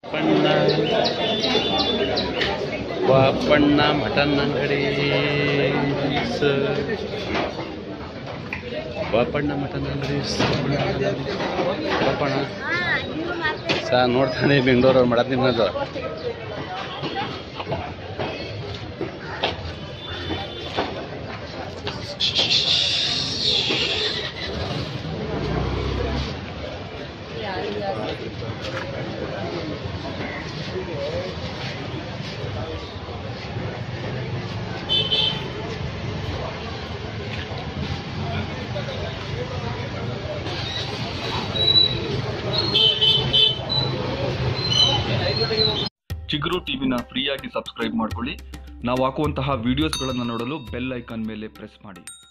ಪಣ್ಣ ಬಾಪಣ್ಣ mutton ಅಂಗಡಿ ಬಾಪಣ್ಣ mutton ಅಂಗಡಿ ಬಾಪಣ್ಣ ಸಾ ನೋಡ್ತಾನೆ ಬೆಂಗಳೂರು ಮಡ ತಿನ್ನೋದು ಚಿಗುರು ಟಿವಿನ ಫ್ರೀಯಾಗಿ ಸಬ್ಸ್ಕ್ರೈಬ್ ಮಾಡ್ಕೊಳ್ಳಿ ನಾವು ಹಾಕುವಂತಹ ವಿಡಿಯೋಸ್ಗಳನ್ನು ನೋಡಲು ಬೆಲ್ ಐಕಾನ್ ಮೇಲೆ ಪ್ರೆಸ್ ಮಾಡಿ